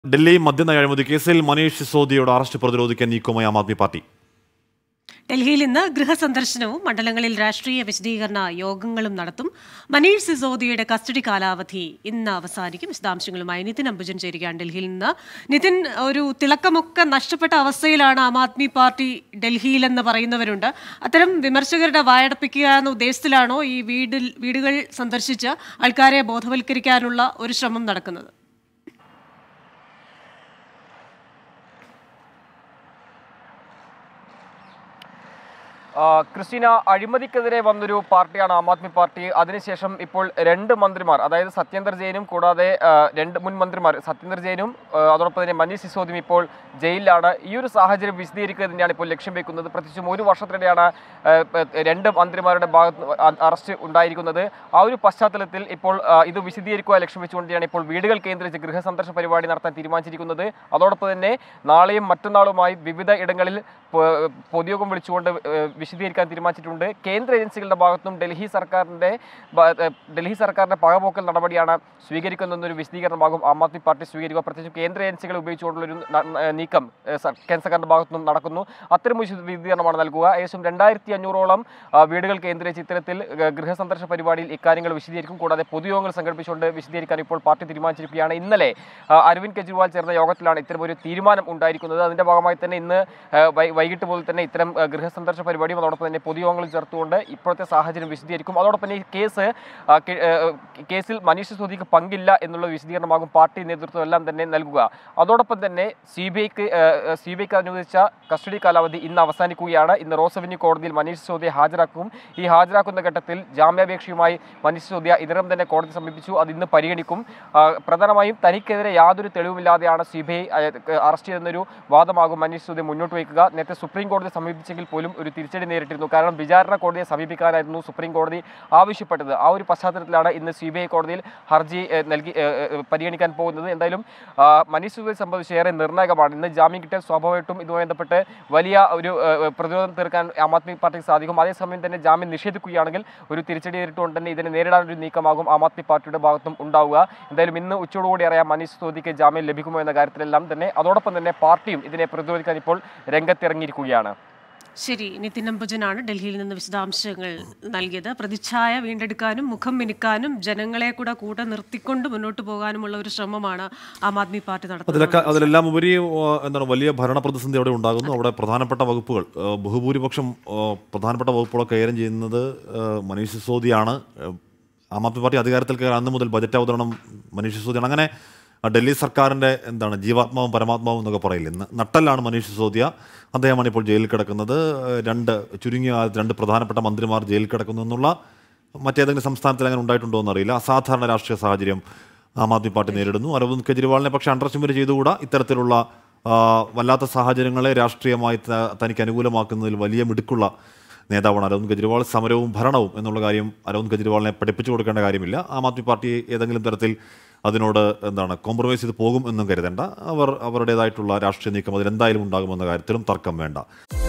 ഡൽഹി മദ്യനയ അഴിമതി കേസിൽ മനീഷ് സിസോദിയുടെ അറസ്റ്റ് പ്രതിരോധിക്കാൻ നീക്കവുമായി ആം ആദ്മി പാർട്ടി ഡൽഹിയിൽ ഇന്ന് ഗൃഹസന്ദർശനവും മണ്ഡലങ്ങളിൽ രാഷ്ട്രീയ വിശദീകരണ യോഗങ്ങളും നടത്തും മനീഷ് സിസോദിയുടെ കസ്റ്റഡി കാലാവധി ഇന്ന് അവസാനിക്കും വിശദാംശങ്ങളുമായി നിതിൻ അംബുജൻ ചേരുകയാണ് ഡൽഹിയിൽ നിന്ന് നിതിൻ ഒരു തിളക്കമൊക്കെ നഷ്ടപ്പെട്ട അവസ്ഥയിലാണ് ആം ആദ്മി പാർട്ടി ഡൽഹിയിലെന്ന് പറയുന്നവരുണ്ട് അത്തരം വിമർശകരുടെ വായടപ്പിക്കുക എന്ന ഉദ്ദേശത്തിലാണോ ഈ വീടിൽ വീടുകൾ സന്ദർശിച്ച് ആൾക്കാരെ ബോധവൽക്കരിക്കാനുള്ള ഒരു ശ്രമം നടക്കുന്നത് ആ, ക്രിസ്റ്റീന അഴിമതിക്കെതിരെ വന്നൊരു പാർട്ടിയാണ് ആം ആദ്മി പാർട്ടി അതിനുശേഷം ഇപ്പോൾ രണ്ട് മന്ത്രിമാർ അതായത് സത്യേന്ദർ ജെയിനും കൂടാതെ ആ, രണ്ട് മുൻ മന്ത്രിമാർ സത്യേന്ദർ ജെയിനും ആ, അതോടൊപ്പം തന്നെ മനീഷ് സിസോദിയും ഇപ്പോൾ ജയിലിലാണ് ഈ ഒരു സാഹചര്യം വിശദീകരിക്കുക തന്നെയാണ് ഇപ്പോൾ ലക്ഷ്യം വെക്കുന്നത് പ്രത്യേകിച്ചും ഒരു വർഷത്തിനിടെയാണ് ആ, പ- രണ്ട് മന്ത്രിമാരുടെ ഭാഗത്ത് അ- അറസ്റ്റ് ഉണ്ടായിരിക്കുന്നത് ആ ഒരു പശ്ചാത്തലത്തിൽ ഇപ്പോൾ ആ, ഇത് വിശദീകരിക്കുക ലക്ഷ്യം വെച്ചുകൊണ്ടാണ് ഇപ്പോൾ വീടുകൾ കേന്ദ്രീകരിച്ച് ഗൃഹസന്ദർശന പരിപാടി നടത്താൻ തീരുമാനിച്ചിരിക്കുന്നത് അതോടൊപ്പം തന്നെ നാളെയും മറ്റന്നാളുമായി വിവിധ ഇടങ്ങളിൽ പ- പൊതുയോഗം വിളിച്ചുകൊണ്ട് ഏഹ്, വിശദീകരിക്കാൻ തീരുമാനിച്ചിട്ടുണ്ട് കേന്ദ്ര ഏജൻസികളുടെ ഭാഗത്തും ഡൽഹി സർക്കാരിൻ്റെ ഭ- ഏഹ്, ഡൽഹി സർക്കാരിൻ്റെ പകപോക്കൽ നടപടിയാണ് സ്വീകരിക്കുന്നതെന്നൊരു വിശദീകരണമാകും ആം ആദ്മി പാർട്ടി സ്വീകരിക്കുക പ്രത്യേകിച്ച് കേന്ദ്ര ഏജൻസികളെ ഉപയോഗിച്ചുകൊണ്ടുള്ളൊരു ന- ന- നീക്കം ഏഹ്, സർ- കേന്ദ്ര സർക്കാരിൻ്റെ ഭാഗത്തുനിന്നും നടക്കുന്നു അത്തരം ഒരു വിശദീകരണമാണ് നൽകുക ഏകദേശം രണ്ടായിരത്തി അഞ്ഞൂറോളം ആ, വീടുകൾ കേന്ദ്രീകരിച്ച് ഇത്തരത്തിൽ ഏഹ്, ഗൃഹസന്ദർശന പരിപാടിയിൽ ഇക്കാര്യങ്ങൾ വിശദീകരിക്കും കൂടാതെ പൊതുയോഗങ്ങൾ സംഘടിപ്പിച്ചുകൊണ്ട് വിശദീകരിക്കാൻ ഇപ്പോൾ പാർട്ടി തീരുമാനിച്ചിരിക്കുകയാണ് ഇന്നലെ ആ, അരവിന്ദ് കെജ്രിവാൾ ചേർന്ന യോഗത്തിലാണ് ഇത്തരം ഒരു തീരുമാനം ഉണ്ടായിരിക്കുന്നത് അതിന്റെ ഭാഗമായി തന്നെ ഇന്ന് ആ, വൈ- വൈകിട്ട് മുതൽ തന്നെ ഇത്തരം ആ, ഗൃഹസന്ദർശന പരിപാടിയും അതോടൊപ്പം തന്നെ പൊതുയോഗങ്ങളും ചേർത്തുകൊണ്ട് ഇപ്പോഴത്തെ സാഹചര്യം വിശദീകരിക്കും അതോടൊപ്പം തന്നെ ഈ കേസ് ആ, കെ- ആ, കേസിൽ മനീഷ് സിസോദിക്ക് പങ്കില്ല എന്നുള്ള വിശദീകരണമാകും പാർട്ടി നേതൃത്വം എല്ലാം തന്നെ നൽകുക അതോടൊപ്പം തന്നെ സി ബി ഐക്ക് സി ബി ഐക്ക് അനുവദിച്ച കസ്റ്റഡി കാലാവധി ഇന്ന് അവസാനിക്കുകയാണ് ഇന്ന് റോസ് അവന്യൂ കോടതിയിൽ മനീഷ് സിസോദിയെ ഹാജരാക്കും ഈ ഹാജരാക്കുന്ന ഘട്ടത്തിൽ ജാമ്യാപേക്ഷയുമായി മനീഷ് സിസോദിയ ഇതിനകം തന്നെ കോടതി സമീപിച്ചു അത് ഇന്ന് പരിഗണിക്കും ആ, പ്രധാനമായും തനിക്കെതിരെ യാതൊരു തെളിവുമില്ലാതെയാണ് സി ബി ഐ അറസ്റ്റ് ചെയ്തെന്നൊരു വാദമാകും മനീഷ് സിസോദിയ മുന്നോട്ട് വയ്ക്കുക നേരത്തെ സുപ്രീം കോടതി സമീപിച്ചെങ്കിൽ പോലും ഒരു തിരിച്ചടി നേരിട്ടിരുന്നു കാരണം വിചാരണ കോടതിയെ സമീപിക്കാനായിരുന്നു സുപ്രീം കോടതി ആവശ്യപ്പെട്ടത് ആ ഒരു പശ്ചാത്തലത്തിലാണ് ഇന്ന് സി ബി ഐ കോടതിയിൽ ഹർജി ഏ, നൽകി ഏ, ഏ, പരിഗണിക്കാൻ പോകുന്നത് എന്തായാലും ആ, മനീഷ് സിസോദിയെ സംബന്ധിച്ച് ഏറെ നിർണായകമാണ് ഇന്ന് ജാമ്യം കിട്ടിയാൽ സ്വാഭാവികമായിട്ടും ഇതുമായി ബന്ധപ്പെട്ട് വലിയ ഒരു ഏ, ഏ, പ്രതിരോധം തീർക്കാൻ ആം ആദ്മി പാർട്ടിക്ക് സാധിക്കും അതേസമയം തന്നെ ജാമ്യം നിഷേധിക്കുകയാണെങ്കിൽ ഒരു തിരിച്ചടി നേരിട്ടുകൊണ്ട് തന്നെ ഇതിനെ നേരിടാൻ ഒരു നീക്കമാകും ആം ആദ്മി പാർട്ടിയുടെ ഭാഗത്തും ഉണ്ടാവുക എന്തായാലും ഇന്ന് ഉച്ചയോടുകൂടി അറിയാം മനീഷ് സിസോദിക്ക് ജാമ്യം ലഭിക്കുമോ എന്ന കാര്യത്തിലെല്ലാം തന്നെ അതോടൊപ്പം തന്നെ പാർട്ടിയും ഇതിനെ പ്രതിരോധിക്കാൻ ഇപ്പോൾ രംഗത്തിറങ്ങിയിരിക്കുകയാണ് ശരി നിതിൻ അംബുജനാണ് ഡൽഹിയിൽ നിന്ന് വിശദാംശങ്ങൾ നൽകിയത് പ്രതിച്ഛായ വീണ്ടെടുക്കാനും മുഖം മിനുക്കാനും ജനങ്ങളെ കൂടെ കൂടെ നിർത്തിക്കൊണ്ട് മുന്നോട്ട് പോകാനുമുള്ള ഒരു ശ്രമമാണ് ആം ആദ്മി പാർട്ടി നടത്തുന്നത് അതിലൊക്കെ അതിലെല്ലാം ഉപരി ആ, എന്താണ് വലിയ ഭരണ പ്രതിസന്ധി അവിടെ ഉണ്ടാകുന്നു അവിടെ പ്രധാനപ്പെട്ട വകുപ്പുകൾ ആ, ബഹുഭൂരിപക്ഷം ആ, പ്രധാനപ്പെട്ട വകുപ്പുകളൊക്കെ കൈകാര്യം ചെയ്യുന്നത് ആ, മനീഷ് സിസോദിയാണ് ആ, ആം ആദ്മി പാർട്ടി അധികാരത്തിൽ കയറി അന്ന് മുതൽ ബജറ്റ് അവതരണം മനീഷ് സിസോദിയാണ് അങ്ങനെ ആ, ഡൽഹി സർക്കാരിൻ്റെ എന്താണ് ജീവാത്മാവും പരമാത്മാവും എന്നൊക്കെ പറയില്ല ഇന്ന് നട്ടലാണ് മനീഷ് സിസോദിയ അദ്ദേഹമാണ് ഇപ്പോൾ ജയിലിൽ കിടക്കുന്നത് ആ, രണ്ട് ചുരുങ്ങിയ കാലത്ത് രണ്ട് പ്രധാനപ്പെട്ട മന്ത്രിമാർ ജയിലിൽ കിടക്കുന്നു എന്നുള്ള മറ്റേതെങ്കിലും സംസ്ഥാനത്തിൽ അങ്ങനെ ഉണ്ടായിട്ടുണ്ടോ എന്നറിയില്ല അസാധാരണ രാഷ്ട്രീയ സാഹചര്യം ആം ആദ്മി പാർട്ടി നേരിടുന്നു അരവിന്ദ് കെജ്രിവാളിനെ പക്ഷേ അണ്ടർസ്റ്റിമേറ്റ് ചെയ്തുകൂടാ ഇത്തരത്തിലുള്ള ആ, വല്ലാത്ത സാഹചര്യങ്ങളെ രാഷ്ട്രീയമായി ത- തനിക്ക് അനുകൂലമാക്കുന്നതിൽ വലിയ മിടുക്കുള്ള നേതാവാണ് അരവിന്ദ് കെജ്രിവാൾ സമരവും ഭരണവും എന്നുള്ള കാര്യം അരവിന്ദ് കെജ്രിവാളിനെ പഠിപ്പിച്ചു കൊടുക്കേണ്ട കാര്യമില്ല ആം ആദ്മി പാർട്ടി ഏതെങ്കിലും തരത്തിൽ അതിനോട് എന്താണ് കോംപ്രമൈസ് ചെയ്ത് പോകും എന്നും കരുതേണ്ട അവർ അവരുടേതായിട്ടുള്ള രാഷ്ട്രീയ നീക്കം അതിലെന്തായാലും ഉണ്ടാകുമെന്ന കാര്യത്തിലും തർക്കം വേണ്ട